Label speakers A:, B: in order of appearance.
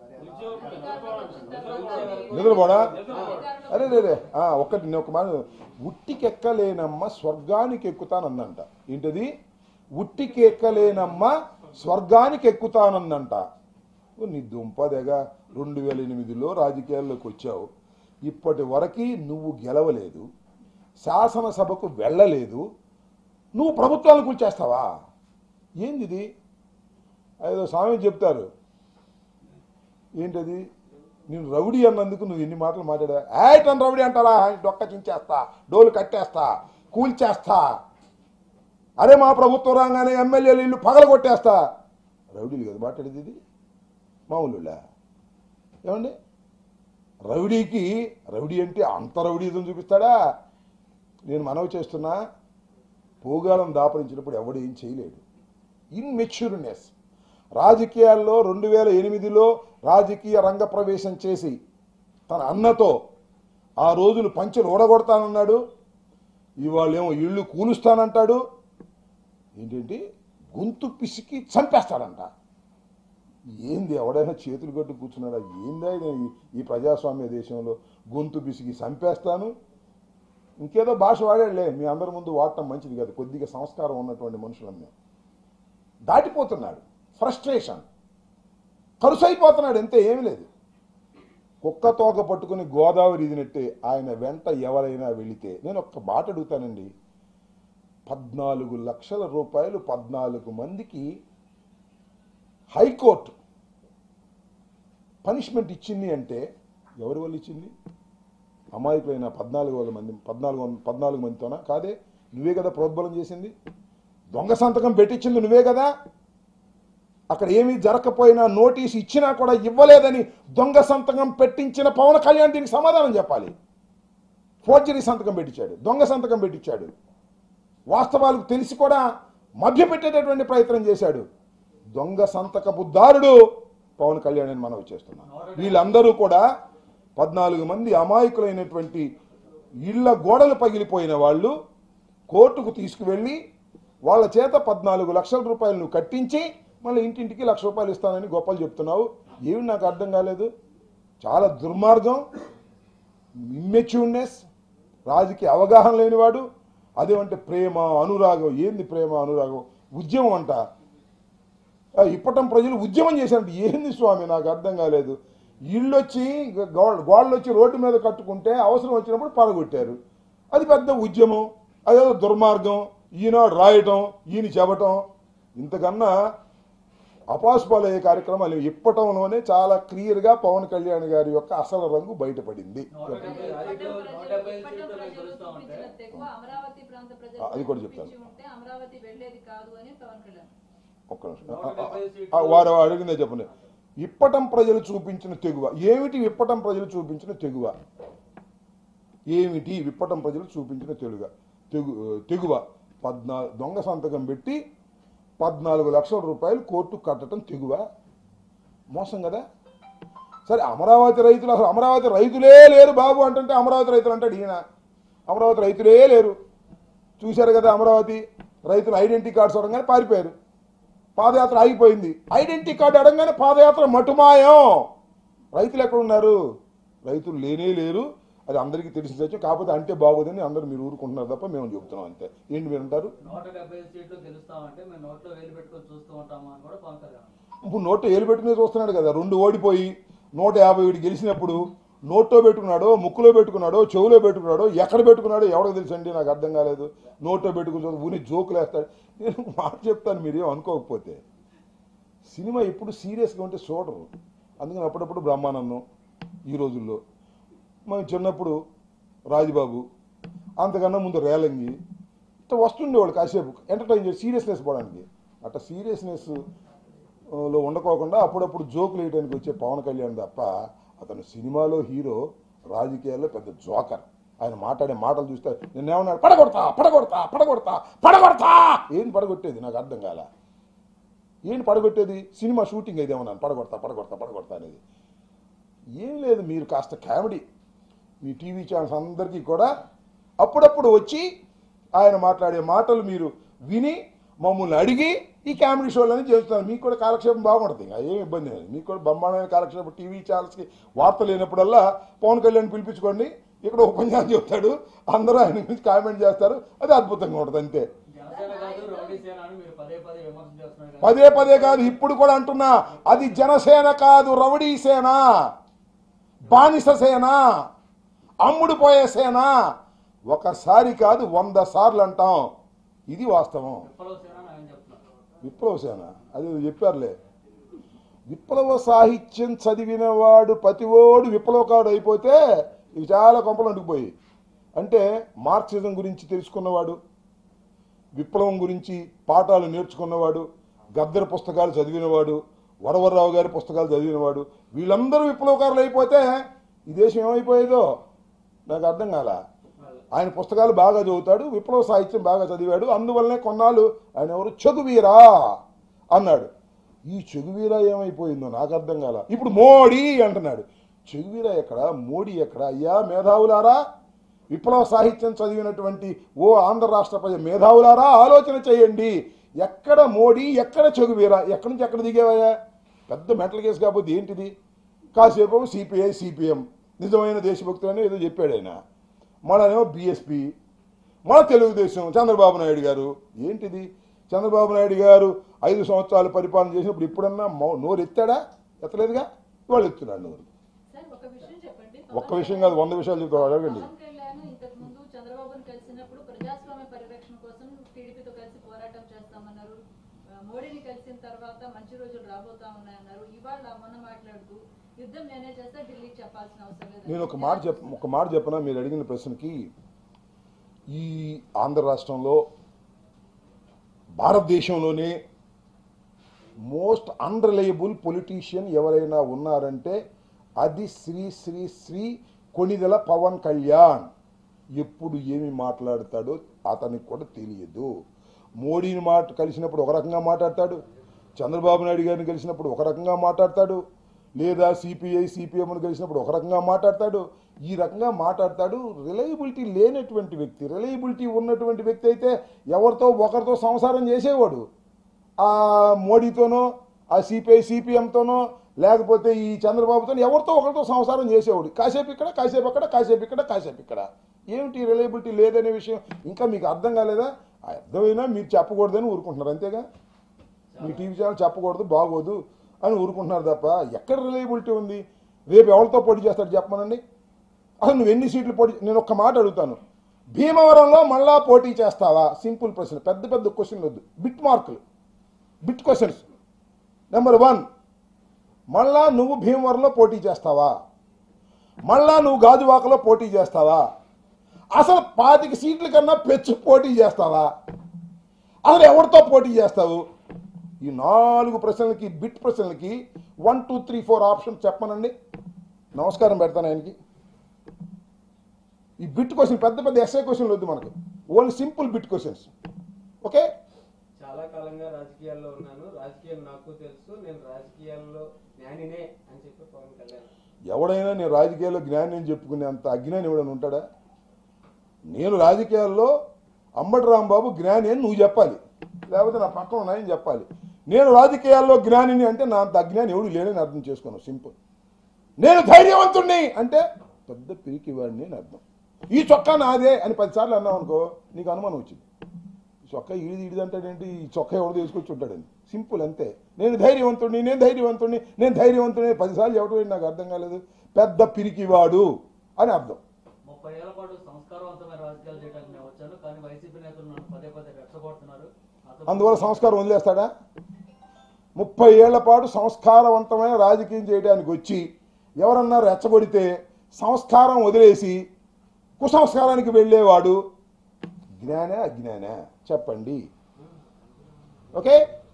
A: నిద్రపోడా అరే రే ఆ, ఒక్కటి నేను ఒక మాట ఉట్టికెక్కలేనమ్మ స్వర్గానికి ఎక్కుతానందంట ఏంటది ఉట్టికెక్కలేనమ్మ స్వర్గానికి ఎక్కుతానందంట ఓ నీ దుంపదగా రెండు వేల ఎనిమిదిలో రాజకీయాల్లోకి వచ్చావు ఇప్పటి వరకు నువ్వు గెలవలేదు శాసనసభకు వెళ్ళలేదు నువ్వు ప్రభుత్వాలను కూల్చేస్తావా ఏంది ఇది ఏదో స్వామి చెప్తారు ఏంటది నేను రౌడీ అన్నందుకు నువ్వు ఎన్ని మాటలు మాట్లాడా ఏటన్ రౌడీ అంటారా డొక్క చించేస్తా డోలు కట్టేస్తా కూల్చేస్తా అరే మా ప్రభుత్వం రాగానే ఎమ్మెల్యేలు ఇల్లు పగలగొట్టేస్తా రౌడీలు కదా మాట్లాడేది ఇది మామూలులా ఏమండి రౌడీకి రౌడీ అంటే అంత రౌడీజం చూపిస్తాడా నేను మనవి చేస్తున్నా పోగాలం దాపరించినప్పుడు ఎవడు ఏం చేయలేడు ఇన్మెచ్యూర్నెస్ రాజకీయాల్లో రెండు వేల ఎనిమిదిలో రాజకీయ రంగ ప్రవేశం చేసి తన అన్నతో ఆ రోజులు పంచెలు ఓడగొడతానన్నాడు ఇవాళేమో ఇళ్ళు కూలుస్తానంటాడు ఏంటంటే గొంతు పిసికి చంపేస్తాడంట ఏంది ఎవడైనా చేతులు కట్టు కూర్చున్నాడా ఏందా ఇది ఈ- ఈ ప్రజాస్వామ్య దేశంలో గొంతు పిసికి చంపేస్తాను ఇంకేదో భాష వాడాడులే మీ అందరి ముందు వాడటం మంచిది కాదు కొద్దిగా సంస్కారం ఉన్నటువంటి మనుషులన్నీ దాటిపోతున్నాడు ఫ్రస్ట్రేషన్ కరుసైపోతున్నాడు అంతే ఏమీ లేదు కుక్క తోక పట్టుకుని గోదావరి ఇదినట్టే ఆయన వెంట ఎవరైనా వెళితే నేను ఒక్క మాట అడుగుతానండి పద్నాలుగు లక్షల రూపాయలు పద్నాలుగు మందికి హైకోర్టు పనిష్మెంట్ ఇచ్చింది అంటే ఎవరి వల్ల ఇచ్చింది అమాయకులైన పద్నాలుగు వేల మంది పద్నాలుగు వంద- పద్నాలుగు మందితోనా కాదే నువ్వే కదా ప్రోద్బలం చేసింది దొంగ సంతకం పెట్టించింది నువ్వే కదా అక్కడ ఏమీ జరగకపోయినా నోటీస్ ఇచ్చినా కూడా ఇవ్వలేదని దొంగ సంతకం పెట్టించిన పవన్ కళ్యాణ్ దీనికి సమాధానం చెప్పాలి ఫోర్జరీ సంతకం పెట్టించాడు దొంగ సంతకం పెట్టించాడు వాస్తవాలకు తెలిసి కూడా మభ్యపెట్టేటటువంటి ప్రయత్నం చేశాడు దొంగ సంతకపు దారుడు పవన్ కళ్యాణ్ అని మనం చేస్తున్నాం వీళ్ళందరూ కూడా పద్నాలుగు మంది అమాయకులైనటువంటి ఇళ్ల గోడలు పగిలిపోయిన వాళ్ళు కోర్టుకు తీసుకువెళ్ళి వాళ్ళ చేత పద్నాలుగు లక్షల రూపాయలు నువ్వు కట్టించి మళ్ళీ ఇంటింటికి లక్ష రూపాయలు ఇస్తానని గొప్పలు చెప్తున్నావు ఏమి నాకు అర్థం కాలేదు చాలా దుర్మార్గం ఇమ్మెచ్యూర్నెస్ రాజకీయ అవగాహన లేనివాడు అదేమంటే ప్రేమ అనురాగం ఏంది ప్రేమ అనురాగం ఉద్యమం అంట ఆ, ఇప్పటం ప్రజలు ఉద్యమం చేశారంటే ఏంది స్వామి నాకు అర్థం కాలేదు ఇళ్ళు వచ్చి గో- గోడలు వచ్చి రోడ్డు మీద కట్టుకుంటే అవసరం వచ్చినప్పుడు పడగొట్టారు అది పెద్ద ఉద్యమం అదేదో దుర్మార్గం ఈయన రాయటం ఈయన చెప్పటం ఇంతకన్నా అపాస్పాలయ్యే కార్యక్రమాలు ఇప్పటంలోనే చాలా క్లియర్గా పవన్ కళ్యాణ్ గారి యొక్క అసలు రంగు బయటపడింది
B: నూట డెబ్బై ఐదు నూట డెబ్బై ఐదు సీట్లు మేము గెలుస్తా ఉంటే
C: అమరావతి ప్రాంత ప్రజలు
A: ఆ, అది కూడా చెప్తాను.
C: చూపించి ఉంటే అమరావతి వెళ్ళేది కాదు అని పవన్ కళ్యాణ్
A: ఒక్క నిమిషం.
B: నూట
A: ఆ, ఆ,
B: డెబ్బై సీట్లు.
A: ఆ, వారు అడిగిందే చెప్పండి ఇప్పటం ప్రజలు చూపించిన తెగువ ఏమిటి విప్పటం ప్రజలు చూపించిన తెగువ ఏమిటి విప్పటం ప్రజలు చూపించిన తెలుగ తెగు తెగువ పద్నా దొంగ సంతకం పెట్టి పద్నాలుగు లక్షల రూపాయలు కోర్టు కట్టడం తెగువ మోసం కదా సరే అమరావతి రైతులు అసలు అమరావతి రైతులే లేరు బాబు అంటుంటే అమరావతి రైతులు అంటాడు ఈయన అమరావతి రైతులే లేరు చూశారు కదా అమరావతి రైతులు ఐడెంటిటీ కార్డ్స్ అవడంగానే పారిపోయారు పాదయాత్ర ఆగిపోయింది ఐడెంటిటీ కార్డు అడగానే పాదయాత్ర మటుమాయం రైతులు ఎక్కడ ఉన్నారు రైతులు లేనే లేరు అది అందరికీ తెలిసిందచ్చు కాకపోతే అంటే బాగోదని అందరూ మీరు ఊరుకుంటున్నారు తప్ప మేము చెబుతున్నాం అంతే ఏంటి మీరు అంటారు
B: నూట డెబ్బై ఐదు సీట్లు గెలుస్తామంటే మేము నోట్లో వేలు పెట్టుకొని చూస్తూ ఉంటామా అని కూడా పవన్ కళ్యాణ్ అన్నారు.
A: ఇప్పుడు నోట్లో ఏలు పెట్టుకుని చూస్తున్నాడు కదా రెండు ఓడిపోయి నూట యాభై ఏడు గెలిచినప్పుడు నోట్లో పెట్టుకున్నాడో ముక్కులో పెట్టుకున్నాడో చెవులో పెట్టుకున్నాడో ఎక్కడ పెట్టుకున్నాడో ఎవరికి తెలుసండి నాకు అర్థం కాలేదు నోట్లో పెట్టుకుని ఊని జోకులు వేస్తాడు నేను మాట చెప్తాను మీరేం అనుకోకపోతే సినిమా ఇప్పుడు సీరియస్గా ఉంటే చూడరు అందుకని అప్పుడప్పుడు బ్రహ్మానందం ఈ రోజుల్లో మనం చిన్నప్పుడు రాజబాబు అంతకన్నా ముందు రేలంగి ఇట్లా వస్తుండేవాళ్ళు కాసేపు ఎంటర్టైన్ చేసి సీరియస్నెస్ పోవడానికి అట్లా సీరియస్నెస్ లో ఉండకోకుండా అప్పుడప్పుడు జోకులు వేయడానికి వచ్చే పవన్ కళ్యాణ్ తప్ప అతను సినిమాలో హీరో రాజకీయాల్లో పెద్ద జోకర్ ఆయన మాట్లాడే మాటలు చూస్తే నిన్నేమన్నాడు పడగొడతా పడగొడతా పడగొడతా పడగొడతా ఏం పడగొట్టేది నాకు అర్థం కాల ఏంటి పడగొట్టేది సినిమా షూటింగ్ అయితే ఏమన్నాను పడగొడతా పడగొడతా పడగొడతా అనేది ఏం లేదు మీరు కాస్త కామెడీ మీ టీవీ ఛానల్స్ అందరికీ కూడా అప్పుడప్పుడు వచ్చి ఆయన మాట్లాడే మాటలు మీరు విని మమ్మల్ని అడిగి ఈ కామెడీ షోలని చేస్తున్నారు మీకు కూడా కాలక్షేపం బాగుంటుంది ఇంకా ఏం ఇబ్బంది లేదు మీకు కూడా బ్రహ్మాండమైన కాలక్షేపం టీవీ ఛానల్స్కి వార్తలు లేనప్పుడల్లా పవన్ కళ్యాణ్ పిలిపించుకోండి ఇక్కడ ఉపన్యాసం చెప్తాడు అందరూ ఆయన గురించి కామెంట్ చేస్తారు అది అద్భుతంగా ఉంటుంది అంతే
B: జనసేన కాదు రౌడీ సేన అని మీరు పదే పదే విమర్శ చేస్తున్నారు కదా.
A: పదే పదే కాదు ఇప్పుడు కూడా అంటున్నా అది జనసేన కాదు రౌడీ సేన బానిస సేన అమ్ముడు పోయే సేన ఒకసారి కాదు వంద సార్లు అంటాం ఇది వాస్తవం
B: విప్లవ సేన అని ఆయన చెప్తున్నారు
A: విప్లవ సేన అది చెప్పారులే విప్లవ సాహిత్యం చదివినవాడు ప్రతివాడు విప్లవకాడు అయిపోతే ఇవి చాలా కొంపలు అంటుకుపోయి అంటే మార్క్సిజం గురించి తెలుసుకున్నవాడు విప్లవం గురించి పాఠాలు నేర్చుకున్నవాడు గద్దర పుస్తకాలు చదివినవాడు వరవరరావు గారి పుస్తకాలు చదివినవాడు వీళ్ళందరూ విప్లవకారులు అయిపోతే ఈ దేశం ఏమైపోయేదో నాకు అర్థం కాల ఆయన పుస్తకాలు బాగా చదువుతాడు విప్లవ సాహిత్యం బాగా చదివాడు అందువల్లనే కొన్నాళ్ళు ఆయన ఎవరు చదువీరా అన్నాడు ఈ చెగువీరా ఏమైపోయిందో నాకు అర్థం కాల ఇప్పుడు మోడీ అంటున్నాడు చెగువీరా ఎక్కడ మోడీ ఎక్కడ అయ్యా మేధావులారా విప్లవ సాహిత్యం చదివినటువంటి ఓ ఆంధ్ర రాష్ట్ర ప్రజ మేధావులారా ఆలోచన చేయండి ఎక్కడ మోడీ ఎక్కడ చెగువీరా ఎక్కడి నుంచి ఎక్కడ దిగేవయ్యా పెద్ద మెంటల్ కేసు కాకపోతే ఏంటిది కాసేపు సిపిఐ సిపిఎం నిజమైన దేశభక్తులు అని ఏదో చెప్పాడు ఆయన మళ్ళనేమో బీఎస్పీ మన తెలుగుదేశం చంద్రబాబు నాయుడు గారు ఏంటిది చంద్రబాబు నాయుడు గారు ఐదు సంవత్సరాలు పరిపాలన చేసినప్పుడు ఇప్పుడన్నా మౌ- నోరు ఎత్తాడా ఎత్తలేదుగా వాళ్ళు ఎత్తున్నాడు నోరు
C: సార్ ఒక విషయం చెప్పండి
A: ఒక్క విషయం కాదు వంద విషయాలు చెప్తాడు అడగండి
C: పవన్ కళ్యాణ్ ఇంతకు ముందు చంద్రబాబును కలిసినప్పుడు ప్రజాస్వామ్య పరిరక్షణ కోసం టీడీపీతో కలిసి పోరాటం చేస్తామన్నారు ఆ, మోడీని కలిసిన తర్వాత మంచి రోజులు రాబోతా ఉన్నాయన్నారు ఇవాళ మొన్న మాట్లాడుతూ యుద్ధం నేనే చేస్తే ఢిల్లీకి చెప్పాల్సిన అవసరం లేదు
A: నేను ఒక మాట చెప్ ఒక మాట చెప్పనా మీరు అడిగిన ప్రశ్నకి ఈ ఆంధ్ర రాష్ట్రంలో భారతదేశంలోనే మోస్ట్ అన్రిలయబుల్ పొలిటీషియన్ ఎవరైనా ఉన్నారంటే అది శ్రీ శ్రీ శ్రీ కొణిదెల పవన్ కళ్యాణ్ ఎప్పుడు ఏమి మాట్లాడతాడో అతనికి కూడా తెలియదు మోడీని మాట కలిసినప్పుడు ఒక రకంగా మాట్లాడతాడు చంద్రబాబు నాయుడు గారిని కలిసినప్పుడు ఒక రకంగా మాట్లాడతాడు లేదా సిపిఐ సిపిఎంను కలిసినప్పుడు ఒక రకంగా మాట్లాడతాడు ఈ రకంగా మాట్లాడతాడు రిలయబిలిటీ లేనటువంటి వ్యక్తి రిలయబిలిటీ ఉన్నటువంటి వ్యక్తి అయితే ఎవరితో ఒకరితో సంసారం చేసేవాడు ఆ మోడీతోనో ఆ సిపిఐ సిపిఎంతోనో లేకపోతే ఈ చంద్రబాబుతో ఎవరితో ఒకరితో సంసారం చేసేవాడు కాసేపు ఇక్కడ కాసేపు అక్కడ కాసేపు ఇక్కడ కాసేపు ఇక్కడ ఏమిటి రిలయబిలిటీ లేదనే విషయం ఇంకా మీకు అర్థం కాలేదా ఆ అర్థమైనా మీరు చెప్పకూడదని ఊరుకుంటున్నారు అంతేగా మీ టీవీ ఛానల్ చెప్పకూడదు బాగోదు అని ఊరుకుంటున్నారు తప్ప ఎక్కడ రిలయబిలిటీ ఉంది రేపు ఎవరితో పోటీ చేస్తాడు చెప్పమనండి అసలు నువ్వు ఎన్ని సీట్లు పోటీ నేను ఒక్క మాట అడుగుతాను భీమవరంలో మళ్ళా పోటీ చేస్తావా సింపుల్ ప్రశ్న పెద్ద పెద్ద క్వశ్చన్లు వద్దు బిట్ మార్కులు బిట్ క్వశ్చన్స్ నెంబర్ వన్ మళ్ళా నువ్వు భీమవరంలో పోటీ చేస్తావా మళ్ళా నువ్వు గాజువాకలో పోటీ చేస్తావా అసలు పాతిక సీట్ల కన్నా పెచ్చు పోటీ చేస్తావా అసలు ఎవరితో పోటీ చేస్తావు ఈ నాలుగు ప్రశ్నలకి బిట్ ప్రశ్నలకి one two three four options చెప్పనండి నమస్కారం పెడతాను ఆయనకి ఈ బిట్ క్వశ్చన్ పెద్ద పెద్ద ఎస్ఐ క్వశ్చన్లు వద్దు మనకు only simple bit questions okay
D: చాలా కాలంగా రాజకీయాల్లో ఉన్నాను రాజకీయం నాకు తెలుసు నేను రాజకీయాల్లో జ్ఞానినే అని చెప్పి పవన్ కళ్యాణ్
A: ఎవడైనా నేను రాజకీయాల్లో జ్ఞానం చెప్పుకునే అంత అజ్ఞాని ఎవడైనా ఉంటాడా నేను రాజకీయాల్లో అంబటి రాంబాబు జ్ఞాని అని నువ్వు చెప్పాలి లేకపోతే నా పక్కన ఉన్నాయని చెప్పాలి నేను రాజకీయాల్లో జ్ఞానిని అంటే నా అంత అజ్ఞాని ఎవడు లేనని అర్థం చేసుకున్నావు సింపుల్ నేను ధైర్యవంతుణ్ణి అంటే పెద్ద పిరికి వాడిని అని అర్థం ఈ చొక్కా నాదే అని పదిసార్లు అన్నావు అనుకో నీకు అనుమానం వచ్చింది ఈ చొక్కా ఈడిది ఈడిది అంటాడేంటి ఈ చొక్కా ఎవడు తీసుకొచ్చి ఉంటాడని సింపుల్ అంతే నేను ధైర్యవంతుడిని నేను ధైర్యవంతుడిని నేను ధైర్యవంతుడిని పదిసార్లు చెప్పడం ఏంటి నాకు అర్థం కాలేదు పెద్ద పిరికివాడు అని అర్థం
B: ముప్పై ఏళ్ల పాటు సంస్కారవంతమైన రాజకీయాలు చేయడానికి నేను వచ్చాను కానీ వైసీపీ నేతలు నన్ను పదే పదే రెచ్చగొడుతున్నారు నాతో
A: అందువల్ల సంస్కారం వదిలేస్తాడా ముప్పై ఏళ్ల పాటు సంస్కారవంతమైన రాజకీయం చేయడానికి వచ్చి ఎవరన్నా రెచ్చగొడితే సంస్కారం వదిలేసి కుసంస్కారానికి వెళ్ళేవాడు జ్ఞానే అజ్ఞానే చెప్పండి ఓకే